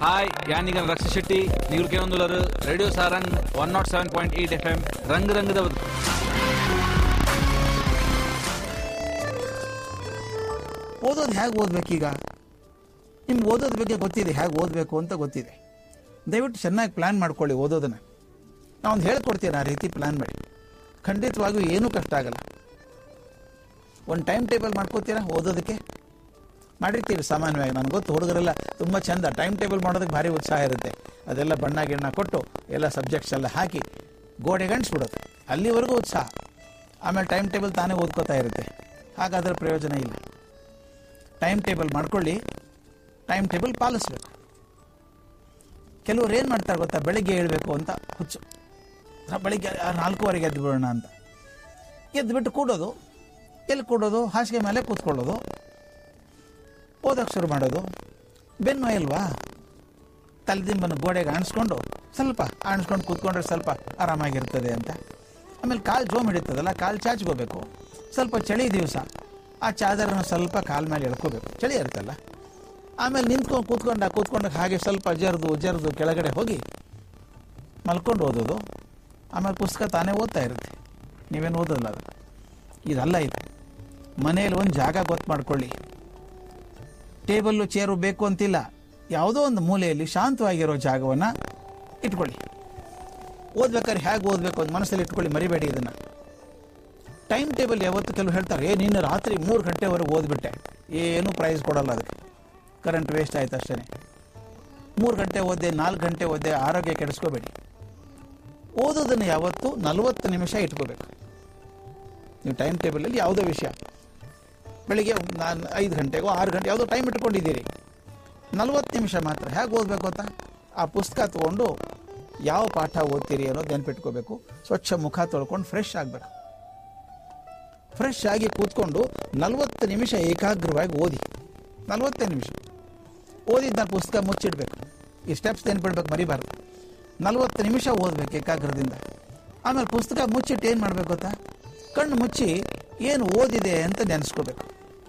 hi ಯಾನೀಗ Raksha Shetty ನೀವು ಕೇಳೊಂದುಲರು radio Sarang one not seven point eight F M ರಂಗ್ ರಂಗದ ಬದುಕು ಓದೋದು ಹೇಗೆ ಓದಬೇಕೀಗ ನಿಮ್ಗೆ ಓದೋದ್ರ ಬಗ್ಗೆ ಗೊತ್ತಿದೆ ಹೇಗೆ ಓದಬೇಕು ಅಂತ ಗೊತ್ತಿದೆ ದಯವಿಟ್ಟು ಚೆನ್ನಾಗಿ ಪ್ಲ್ಯಾನ್ ಮಾಡ್ಕೊಳ್ಳಿ ಓದೋದನ್ನು ನಾವೊಂದು ಹೇಳ್ಕೊಡ್ತೀನಿ ಆ ರೀತಿ ಪ್ಲ್ಯಾನ್ ಮಾಡಿ ಖಂಡಿತವಾಗಿಯೂ ಏನೂ ಕಷ್ಟ ಆಗಲ್ಲ ಒಂದು ಟೈಮ್ ಟೇಬಲ್ ಮಾಡ್ಕೋತೀರಾ ಓದೋದಕ್ಕೆ ಮಾಡಿರ್ತೀವಿ ಸಾಮಾನ್ಯವಾಗಿ ನನಗೆ ಗೊತ್ತು ಹುಡುಗರೆಲ್ಲ ತುಂಬ ಚಂದ ಟೈಮ್ ಟೇಬಲ್ ಮಾಡೋದಕ್ಕೆ ಭಾರಿ ಉತ್ಸಾಹ ಇರುತ್ತೆ ಅದೆಲ್ಲ ಬಣ್ಣ ಗಿಣ್ಣ ಕೊಟ್ಟು ಎಲ್ಲ ಸಬ್ಜೆಕ್ಟ್ಸ್ ಎಲ್ಲ ಹಾಕಿ ಗೋಡೆಗೆ ಅಂಟಿಸ್ಬಿಡೋದು ಅಲ್ಲಿವರೆಗೂ ಉತ್ಸಾಹ ಆಮೇಲೆ ಟೈಮ್ ಟೇಬಲ್ ತಾನೇ ಓದ್ಕೋತಾ ಇರುತ್ತೆ ಹಾಗಾದ್ರೆ ಪ್ರಯೋಜನ ಇಲ್ಲ ಟೈಮ್ ಟೇಬಲ್ ಮಾಡ್ಕೊಳ್ಳಿ ಟೈಮ್ ಟೇಬಲ್ ಪಾಲಿಸ್ಬೇಕು ಕೆಲವ್ರು ಏನು ಮಾಡ್ತಾರೆ ಗೊತ್ತಾ ಬೆಳಿಗ್ಗೆ ಏಳಬೇಕು ಅಂತ ಹುಚ್ಚು ಆ, ಬೆಳಿಗ್ಗೆ ಆ ನಾಲ್ಕೂವರೆಗೆ ಎದ್ದು ಬಿಡೋಣ ಅಂತ ಎದ್ದು ಬಿಟ್ಟು ಕೂಡೋದು ಎಲ್ಲಿ ಕೂಡೋದು ಹಾಸಿಗೆ ಮೇಲೆ ಕೂತ್ಕೊಳ್ಳೋದು ಓದೋಕೆ ಶುರು ಮಾಡೋದು ಬೆನ್ನು ಅಲ್ವಾ ತಲೆದಿಂಬನ್ನು ಗೋಡೆಗೆ ಆಣಿಸ್ಕೊಂಡು ಸ್ವಲ್ಪ ಆಣಿಸ್ಕೊಂಡು ಕೂತ್ಕೊಂಡ್ರೆ ಸ್ವಲ್ಪ ಆರಾಮಾಗಿರ್ತದೆ ಅಂತ ಆಮೇಲೆ ಕಾಲು ಜೋಮ್ ಹಿಡಿತದಲ್ಲ ಕಾಲು ಚಾಚ್ಕೋಬೇಕು ಸ್ವಲ್ಪ ಚಳಿ ದಿವಸ ಆ ಚಾದರನ್ನು ಸ್ವಲ್ಪ ಕಾಲ ಮೇಲೆ ಎಳ್ಕೋಬೇಕು ಚಳಿ ಇರುತ್ತಲ್ಲ ಆಮೇಲೆ ನಿಂತ್ಕೊಂಡು ಕೂತ್ಕೊಂಡ ಕೂತ್ಕೊಂಡ ಹಾಗೆ ಸ್ವಲ್ಪ ಜರ್ದು ಜರ್ದು ಕೆಳಗಡೆ ಹೋಗಿ ಮಲ್ಕೊಂಡು ಓದೋದು ಆಮೇಲೆ ಪುಸ್ತಕ ತಾನೇ ಓದ್ತಾ ಇರುತ್ತೆ ನೀವೇನು ಓದೋದಿಲ್ಲ ಅದು ಇದಲ್ಲ ಇದು ಮನೆಯಲ್ಲಿ ಒಂದು ಜಾಗ ಗೊತ್ತು ಮಾಡ್ಕೊಳ್ಳಿ ಟೇಬಲ್ಲು ಚೇರು ಬೇಕು ಅಂತಿಲ್ಲ ಯಾವುದೋ ಒಂದು ಮೂಲೆಯಲ್ಲಿ ಶಾಂತವಾಗಿರೋ ಜಾಗವನ್ನು ಇಟ್ಕೊಳ್ಳಿ ಓದ್ಬೇಕಾದ್ರೆ ಹೇಗೆ ಓದಬೇಕು ಅಂತ ಮನಸ್ಸಲ್ಲಿ ಇಟ್ಕೊಳ್ಳಿ ಮರಿಬೇಡಿ ಇದನ್ನು ಟೈಮ್ ಟೇಬಲ್ ಯಾವತ್ತು ಕೆಲವು ಹೇಳ್ತಾರೆ ಏ ನಿನ್ನೆ ರಾತ್ರಿ ಮೂರು ಗಂಟೆವರೆಗೆ ಓದ್ಬಿಟ್ಟೆ ಏನೂ ಪ್ರೈಸ್ ಕೊಡಲ್ಲ ಅದಕ್ಕೆ ಕರೆಂಟ್ ವೇಸ್ಟ್ ಆಯ್ತು ಅಷ್ಟೇ ಮೂರು ಗಂಟೆ ಓದ್ದೆ ನಾಲ್ಕು ಗಂಟೆ ಓದ್ದೆ ಆರೋಗ್ಯ ಕೆಡಿಸ್ಕೋಬೇಡಿ ಓದೋದನ್ನು ಯಾವತ್ತು ನಲವತ್ತು ನಿಮಿಷ ಇಟ್ಕೋಬೇಕು ನೀವು ಟೈಮ್ ಟೇಬಲಲ್ಲಿ ಯಾವುದೋ ವಿಷಯ ಬೆಳಿಗ್ಗೆ ನಾನು ಐದು ಗಂಟೆಗೋ ಆರು ಗಂಟೆ ಯಾವುದೋ ಟೈಮ್ ಇಟ್ಕೊಂಡಿದ್ದೀರಿ ನಲ್ವತ್ತು ನಿಮಿಷ ಮಾತ್ರ ಹೇಗೆ ಓದಬೇಕು ಅಂತ ಆ ಪುಸ್ತಕ ತೊಗೊಂಡು ಯಾವ ಪಾಠ ಓದ್ತೀರಿ ಅನ್ನೋದು ನೆನಪಿಟ್ಕೋಬೇಕು ಸ್ವಚ್ಛ ಮುಖ ತೊಳ್ಕೊಂಡು ಫ್ರೆಶ್ ಆಗಬೇಕು ಫ್ರೆಶ್ ಆಗಿ ಕೂತ್ಕೊಂಡು ನಲವತ್ತು ನಿಮಿಷ ಏಕಾಗ್ರವಾಗಿ ಓದಿ ನಲವತ್ತೇ ನಿಮಿಷ ಓದಿದ್ದ ಪುಸ್ತಕ ಮುಚ್ಚಿಡ್ಬೇಕು ಈ ಸ್ಟೆಪ್ಸ್ ನೆನ್ಪಿಡ್ಬೇಕು ಮರಿಬಾರ್ದು ನಲವತ್ತು ನಿಮಿಷ ಓದ್ಬೇಕು ಏಕಾಗ್ರದಿಂದ ಆಮೇಲೆ ಪುಸ್ತಕ ಮುಚ್ಚಿಟ್ಟು ಏನು ಮಾಡಬೇಕು ಗೊತ್ತಾ ಕಣ್ಣು ಮುಚ್ಚಿ ಏನು ಓದಿದೆ ಅಂತ ನೆನೆಸ್ಕೋಬೇಕು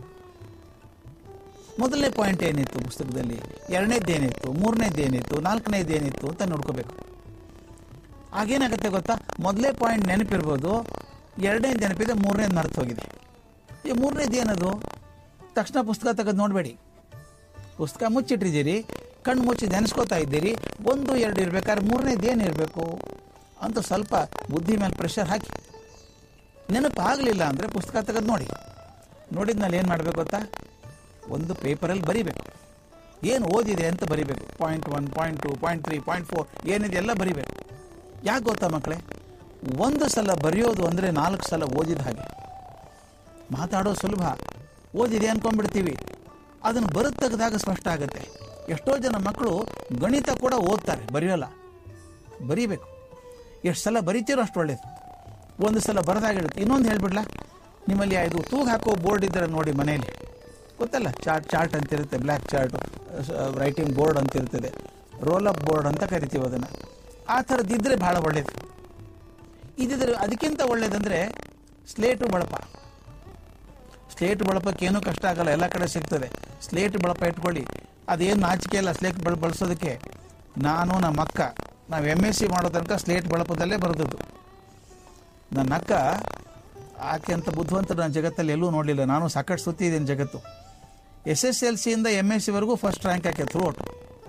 ಮೊದಲನೇ ಪಾಯಿಂಟ್ ಏನಿತ್ತು ಪುಸ್ತಕದಲ್ಲಿ ಎರಡನೇದ್ದೇನಿತ್ತು ಮೂರನೇದ್ದೇನಿತ್ತು ನಾಲ್ಕನೇದೇನಿತ್ತು ಅಂತ ನೋಡ್ಕೋಬೇಕು ಆಗೇನಾಗುತ್ತೆ ಗೊತ್ತಾ ಮೊದಲೇ ಪಾಯಿಂಟ್ ನೆನಪಿರ್ಬೋದು ಎರಡನೇದು ನೆನಪಿದೆ ಮೂರನೇದು ಮರೆತು ಹೋಗಿದೆ ಈ ಮೂರನೇದು ಏನದು ತಕ್ಷಣ ಪುಸ್ತಕ ತೆಗೆದು ನೋಡಬೇಡಿ ಪುಸ್ತಕ ಮುಚ್ಚಿಟ್ಟಿದ್ದೀರಿ ಕಣ್ಣು ಮುಚ್ಚಿ ನೆನೆಸ್ಕೋತಾ ಇದ್ದೀರಿ ಒಂದು ಎರಡು ಇರ್ಬೇಕಾದ್ರೆ ಮೂರನೇದು ಏನು ಇರಬೇಕು ಅಂತ ಸ್ವಲ್ಪ ಬುದ್ಧಿ ಮೇಲೆ ಪ್ರೆಷರ್ ಹಾಕಿ ನೆನಪಾಗಲಿಲ್ಲ ಅಂದರೆ ಪುಸ್ತಕ ತೆಗೆದು ನೋಡಿ ನೋಡಿದ್ಮೇಲೆ ಏನು ಮಾಡಬೇಕು ಗೊತ್ತಾ ಒಂದು ಪೇಪರಲ್ಲಿ ಬರಿಬೇಕು ಏನು ಓದಿದೆ ಅಂತ ಬರಿಬೇಕು point one point two point three point four ಏನಿದೆ ಎಲ್ಲ ಬರಿಬೇಕು ಯಾಕೆ ಗೊತ್ತಾ ಮಕ್ಕಳೇ ಒಂದು ಸಲ ಬರೆಯೋದು ಅಂದರೆ ನಾಲ್ಕು ಸಲ ಓದಿದ ಹಾಗೆ ಮಾತಾಡೋ ಸುಲಭ ಓದಿದೆ ಅನ್ಕೊಂಡ್ಬಿಡ್ತೀವಿ ಅದನ್ನು ಬರೆದು ತೆಗೆದಾಗ ಸ್ಪಷ್ಟ ಆಗುತ್ತೆ ಎಷ್ಟೋ ಜನ ಮಕ್ಕಳು ಗಣಿತ ಕೂಡ ಓದ್ತಾರೆ ಬರೆಯೋಲ್ಲ ಬರೀಬೇಕು ಎಷ್ಟು ಸಲ ಬರಿತೀರೋ ಅಷ್ಟು ಒಳ್ಳೇದು ಒಂದು ಸಲ ಬರದಾಗಿರುತ್ತೆ ಇನ್ನೊಂದು ಹೇಳ್ಬಿಡ್ಲಾ ನಿಮ್ಮಲ್ಲಿ ಇದು ತೂಗು ಹಾಕೋ ಬೋರ್ಡ್ ಇದ್ದರೆ ನೋಡಿ ಮನೆಯಲ್ಲಿ ಗೊತ್ತಲ್ಲ ಚಾರ್ಟ್ ಚಾರ್ಟ್ ಅಂತಿರುತ್ತೆ ಬ್ಲ್ಯಾಕ್ ಚಾರ್ಟ್ ರೈಟಿಂಗ್ ಬೋರ್ಡ್ ಅಂತಿರ್ತದೆ ರೋಲ್ ಅಪ್ ಬೋರ್ಡ್ ಅಂತ ಕರಿತೀವಿ ಅದನ್ನು ಆ ಥರದ್ದಿದ್ರೆ ಭಾಳ ಒಳ್ಳೇದು ಇದಿದ್ರೆ ಅದಕ್ಕಿಂತ ಒಳ್ಳೇದಂದ್ರೆ ಸ್ಲೇಟು ಬಳಪ ಸ್ಲೇಟ್ ಬಳಪಕ್ಕೆ ಏನೂ ಕಷ್ಟ ಆಗಲ್ಲ ಎಲ್ಲ ಕಡೆ ಸಿಗ್ತದೆ ಸ್ಲೇಟ್ ಬಳಪ ಇಟ್ಕೊಳ್ಳಿ ಅದೇನು ನಾಚಿಕೆ ಇಲ್ಲ ಸ್ಲೇಟ್ ಬಳ ಬಳಸೋದಕ್ಕೆ ನಾನು ನಮ್ಮ ಅಕ್ಕ ನಾವು ಎಮ್ ಎಸ್ ಸಿ ಮಾಡೋ ತನಕ ಸ್ಲೇಟ್ ಬಳಪದಲ್ಲೇ ಬರೆದದ್ದು ನನ್ನ ಅಕ್ಕ ಆಕೆ ಅಂತ ಬುದ್ಧಿವಂತ ನಾನು ಜಗತ್ತಲ್ಲಿ ಎಲ್ಲೂ ನೋಡಲಿಲ್ಲ ನಾನು ಸಾಕಷ್ಟು ಸುತ್ತಿದ್ದೀನಿ ಜಗತ್ತು ಎಸ್ ಎಸ್ ಎಲ್ ಸಿಯಿಂದ ಎಮ್ ಎಸ್ ಸಿವರೆಗೂ ಫಸ್ಟ್ ರ್ಯಾಂಕ್ ಆಕೆ ಥ್ರೂ ಔಟ್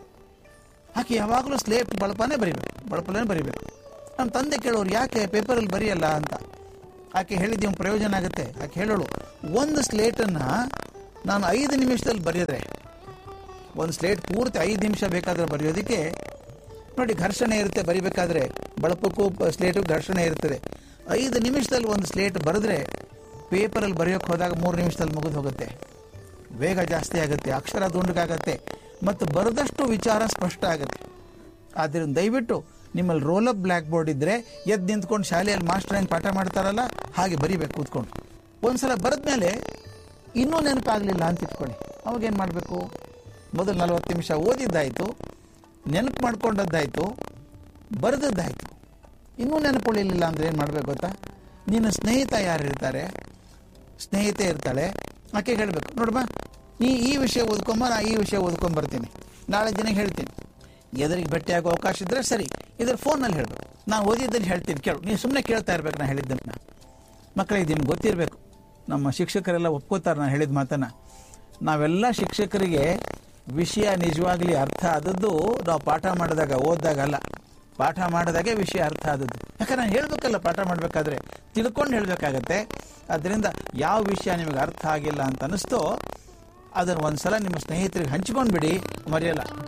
ಆಕೆ ಯಾವಾಗಲೂ ಸ್ಲೇಟ್ ಬಳಪನೇ ಬರಿಬೇಕು ಬಳಪನೇ ಬರಿಬೇಕು ನಮ್ಮ ತಂದೆ ಕೇಳೋರು ಯಾಕೆ ಪೇಪರಲ್ಲಿ ಬರೆಯಲ್ಲ ಅಂತ ಆಕೆ ಹೇಳಿದ್ದು ಇವ್ನ್ ಪ್ರಯೋಜನ ಆಗುತ್ತೆ ಆಕೆ ಹೇಳೋಳು ಒಂದು ಸ್ಲೇಟನ್ನು ನಾನು ಐದು ನಿಮಿಷದಲ್ಲಿ ಬರೆಯೋದ್ರೆ ಒಂದು ಸ್ಲೇಟ್ ಪೂರ್ತಿ ಐದು ನಿಮಿಷ ಬೇಕಾದ್ರೆ ಬರೆಯೋದಕ್ಕೆ ನೋಡಿ ಘರ್ಷಣೆ ಇರುತ್ತೆ ಬರಿಬೇಕಾದ್ರೆ ಬಳಪಕ್ಕೂ ಪ- ಸ್ಲೇಟು ಘರ್ಷಣೆ ಇರ್ತದೆ ಐದು ನಿಮಿಷದಲ್ಲಿ ಒಂದು ಸ್ಲೇಟ್ ಬರೆದ್ರೆ ಪೇಪರಲ್ಲಿ ಬರೆಯೋಕೆ ಹೋದಾಗ ಮೂರು ನಿಮಿಷದಲ್ಲಿ ಮುಗಿದು ಹೋಗುತ್ತೆ ವೇಗ ಜಾಸ್ತಿ ಆಗುತ್ತೆ ಅಕ್ಷರ ದುಂಡಗಾಗತ್ತೆ ಮತ್ತು ಬರೆದಷ್ಟು ವಿಚಾರ ಸ್ಪಷ್ಟ ಆಗುತ್ತೆ ಆದ್ದರಿಂದ ದಯವಿಟ್ಟು ನಿಮ್ಮಲ್ಲಿ ರೋಲಪ್ ಬ್ಲ್ಯಾಕ್ ಬೋರ್ಡ್ ಇದ್ದರೆ ಎದ್ದು ನಿಂತ್ಕೊಂಡು ಶಾಲೆಯಲ್ಲಿ ಮಾಸ್ಟರ್ ಹೆಂಗೆ ಪಾಠ ಮಾಡ್ತಾರಲ್ಲ ಹಾಗೆ ಬರಿಬೇಕು ಕೂತ್ಕೊಂಡು ಒಂದ್ಸಲ ಬರೆದ್ಮೇಲೆ ಇನ್ನೂ ನೆನಪಾಗಲಿಲ್ಲ ಅಂತ ಇಟ್ಕೊಳ್ಳಿ ಅವಾಗೇನು ಮಾಡಬೇಕು ಮೊದಲು ನಲವತ್ತು ನಿಮಿಷ ಓದಿದ್ದಾಯಿತು ನೆನಪು ಮಾಡ್ಕೊಂಡದ್ದಾಯಿತು ಬರೆದದ್ದಾಯಿತು ಇನ್ನೂ ನೆನಪುಳಿಲಿಲ್ಲ ಅಂದರೆ ಏನು ಮಾಡಬೇಕು ಗೊತ್ತಾ ನಿನ್ನ ಸ್ನೇಹಿತ ಯಾರು ಇರ್ತಾರೆ ಸ್ನೇಹಿತೆ ಇರ್ತಾಳೆ ಆಕೆ ಹೇಳಬೇಕು ನೋಡಮ್ಮ ನೀ ಈ ವಿಷಯ ಓದ್ಕೊಂಬ ನಾ ಈ ವಿಷಯ ಓದ್ಕೊಂಡ್ ಬರ್ತೀನಿ ನಾಳೆ ದಿನ ಹೇಳ್ತೀನಿ ಎದುರಿಗೆ ಭೇಟಿಯಾಗೋ ಅವಕಾಶ ಇದ್ರೆ ಸರಿ ಇದ್ರ ಫೋನಲ್ಲಿ ಹೇಳ್ಬೇಕು ನಾನು ಓದಿದ್ದನ್ನು ಹೇಳ್ತೀನಿ ಕೇಳು ನೀವು ಸುಮ್ಮನೆ ಕೇಳ್ತಾ ಇರ್ಬೇಕು ನಾನು ಹೇಳಿದ್ದನ್ನ ಮಕ್ಕಳಿಗೆ ನಿಮ್ಗೆ ಗೊತ್ತಿರಬೇಕು ನಮ್ಮ ಶಿಕ್ಷಕರೆಲ್ಲ ಒಪ್ಕೋತಾರೆ ನಾನು ಹೇಳಿದ ಮಾತನ್ನ ನಾವೆಲ್ಲ ಶಿಕ್ಷಕರಿಗೆ ವಿಷಯ ನಿಜವಾಗ್ಲಿ ಅರ್ಥ ಆದದ್ದು ನಾವು ಪಾಠ ಮಾಡಿದಾಗ ಓದಿದಾಗ ಅಲ್ಲ ಪಾಠ ಮಾಡಿದಾಗೆ ವಿಷಯ ಅರ್ಥ ಆದದ್ದು ಯಾಕಂದ್ರೆ ನಾನು ಹೇಳ್ಬೇಕಲ್ಲ ಪಾಠ ಮಾಡಬೇಕಾದ್ರೆ ತಿಳ್ಕೊಂಡು ಹೇಳ್ಬೇಕಾಗತ್ತೆ ಅದರಿಂದ ಯಾವ ವಿಷಯ ನಿಮಗೆ ಅರ್ಥ ಆಗಿಲ್ಲ ಅಂತ ಅನಿಸ್ತೋ ಅದನ್ನು ಒಂದ್ಸಲ ನಿಮ್ಮ ಸ್ನೇಹಿತರಿಗೆ ಹಂಚ್ಕೊಂಡ್ಬಿಡಿ ಮರೆಯಲ್ಲ